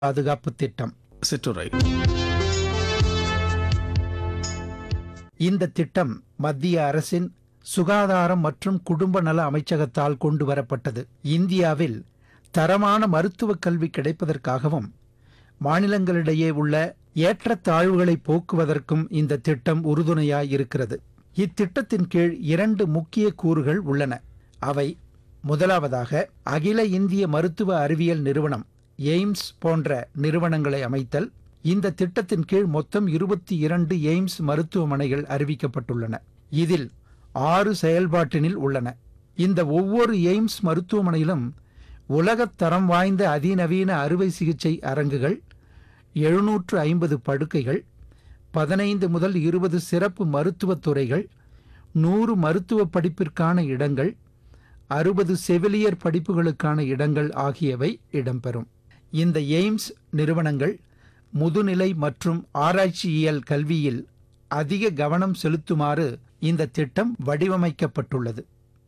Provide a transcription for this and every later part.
பாதுகாப்பு திட்டம் சிற்றுரை இந்த திட்டம் மத்திய அரசின் சுகாதாரம் மற்றும் குடும்ப நல அமைச்சகத்தால் கொண்டு வரப்பட்டது இந்தியாவில் தரமான மருத்துவக் கல்வி கிடைப்பதற்காகவும் மாநிலங்களிடையே உள்ள ஏற்றத்தாழ்வுகளை போக்குவதற்கும் இந்த திட்டம் உறுதுணையாய் இருக்கிறது இத்திட்டத்தின் கீழ் இரண்டு முக்கிய கூறுகள் உள்ளன அவை முதலாவதாக அகில இந்திய மருத்துவ அறிவியல் நிறுவனம் எய்ம்ஸ் போன்ற நிறுவனங்களை அமைத்தல் இந்த திட்டத்தின் கீழ் மொத்தம் இருபத்தி இரண்டு எய்ம்ஸ் மருத்துவமனைகள் அறிவிக்கப்பட்டுள்ளன இதில் ஆறு செயல்பாட்டினில் உள்ளன இந்த ஒவ்வொரு எய்ம்ஸ் மருத்துவமனையிலும் உலகத் தரம் வாய்ந்த அதிநவீன அறுவை சிகிச்சை அரங்குகள் எழுநூற்று ஐம்பது படுக்கைகள் பதினைந்து முதல் இருபது சிறப்பு மருத்துவத் துறைகள் நூறு மருத்துவ படிப்பிற்கான இடங்கள் அறுபது செவிலியர் படிப்புகளுக்கான இடங்கள் ஆகியவை இடம்பெறும் இந்த எய்ம்ஸ் நிறுவனங்கள் முதுநிலை மற்றும் ஆராய்ச்சியியல் கல்வியில் அதிக கவனம் செலுத்துமாறு இந்த திட்டம் வடிவமைக்கப்பட்டுள்ளது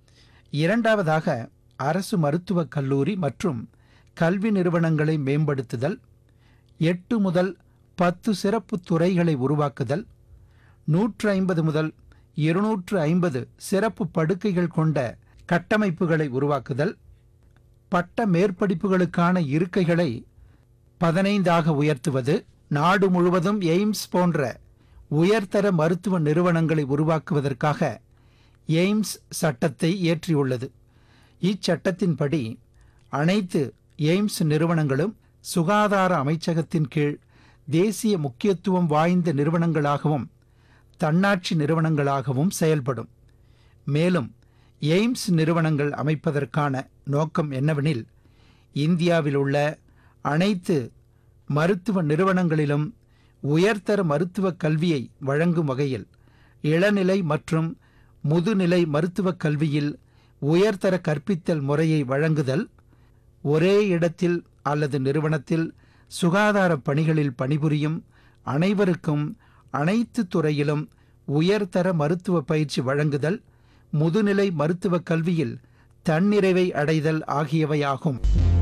இரண்டாவதாக அரசு மருத்துவக் கல்லூரி மற்றும் கல்வி நிறுவனங்களை மேம்படுத்துதல் எட்டு முதல் பத்து சிறப்பு துறைகளை உருவாக்குதல் நூற்று ஐம்பது முதல் இருநூற்று ஐம்பது சிறப்பு படுக்கைகள் கொண்ட கட்டமைப்புகளை உருவாக்குதல் பட்ட மேற்படிப்புகளுக்கான இருக்கைகளை பதினைந்தாக உயர்த்துவது நாடு முழுவதும் எய்ம்ஸ் போன்ற உயர்தர மருத்துவ நிறுவனங்களை உருவாக்குவதற்காக எய்ம்ஸ் சட்டத்தை இயற்றியுள்ளது இச்சட்டத்தின்படி அனைத்து எய்ம்ஸ் நிறுவனங்களும் சுகாதார அமைச்சகத்தின் கீழ் தேசிய முக்கியத்துவம் வாய்ந்த நிறுவனங்களாகவும் தன்னாட்சி நிறுவனங்களாகவும் செயல்படும் மேலும் எய்ம்ஸ் நிறுவனங்கள் அமைப்பதற்கான நோக்கம் என்னவெனில் இந்தியாவில் உள்ள அனைத்து மருத்துவ நிறுவனங்களிலும் உயர்தர மருத்துவ கல்வியை வழங்கும் வகையில் இளநிலை மற்றும் முதுநிலை மருத்துவக் கல்வியில் உயர்தர கற்பித்தல் முறையை வழங்குதல் ஒரே இடத்தில் அல்லது நிறுவனத்தில் சுகாதார பணிகளில் பணிபுரியும் அனைவருக்கும் அனைத்து துறையிலும் உயர்தர மருத்துவ பயிற்சி வழங்குதல் முதுநிலை மருத்துவக் கல்வியில் தன்னிறைவை அடைதல் ஆகியவையாகும்